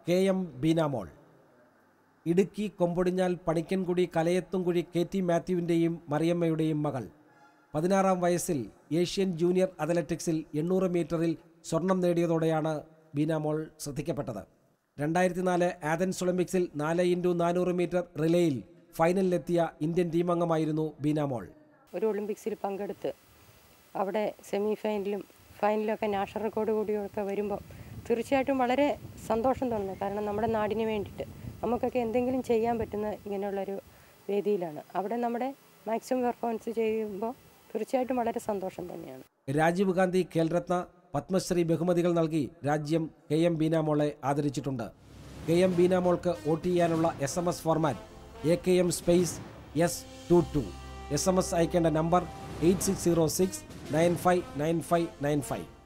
K M Beenamol Idukki Kombodinjal Panickankudy Kalayathumkuzhi K T മാത്യുവിൻ്റെയും മറിയമ്മയുടെയും മകൾ പതിനാറാം വയസ്സിൽ ഏഷ്യൻ ജൂനിയർ അത്ലറ്റിക്സിൽ എണ്ണൂറ് മീറ്ററിൽ സ്വർണം നേടിയതോടെയാണ് ബീനാമോൾ ശ്രദ്ധിക്കപ്പെട്ടത് രണ്ടായിരത്തി നാല് ആഥൻസ് ഒളിമ്പിക്സിൽ നാല് ഇൻറ്റു നാനൂറ് മീറ്റർ റിലേയിൽ ഫൈനലിലെത്തിയ ഇന്ത്യൻ ടീം അംഗമായിരുന്നു ബീനാമോൾ ഒരു ഒളിമ്പിക്സിൽ പങ്കെടുത്ത് അവിടെ സെമി ഫൈനലും ഫൈനലൊക്കെ നാഷണൽ റെക്കോർഡ് കൂടിയൊക്കെ വരുമ്പോൾ തീർച്ചയായിട്ടും വളരെ സന്തോഷം തോന്നുന്നു കാരണം നമ്മുടെ നാടിന് വേണ്ടിയിട്ട് നമുക്കൊക്കെ എന്തെങ്കിലും ചെയ്യാൻ പറ്റുന്ന ഇങ്ങനെയുള്ളൊരു വേദിയിലാണ് അവിടെ നമ്മുടെ മാക്സിമം പെർഫോമൻസ് ചെയ്യുമ്പോൾ തീർച്ചയായിട്ടും വളരെ സന്തോഷം തന്നെയാണ് രാജീവ് ഗാന്ധി ഖേൽരത്ന പത്മശ്രീ ബഹുമതികൾ നൽകി രാജ്യം കെ എം ബീനാമോളെ ആദരിച്ചിട്ടുണ്ട് കെ എം ബീനാമോൾക്ക് വോട്ട് ചെയ്യാനുള്ള S M S format A K M space S two two S M S അയക്കേണ്ട number eight six zero six nine five nine five nine five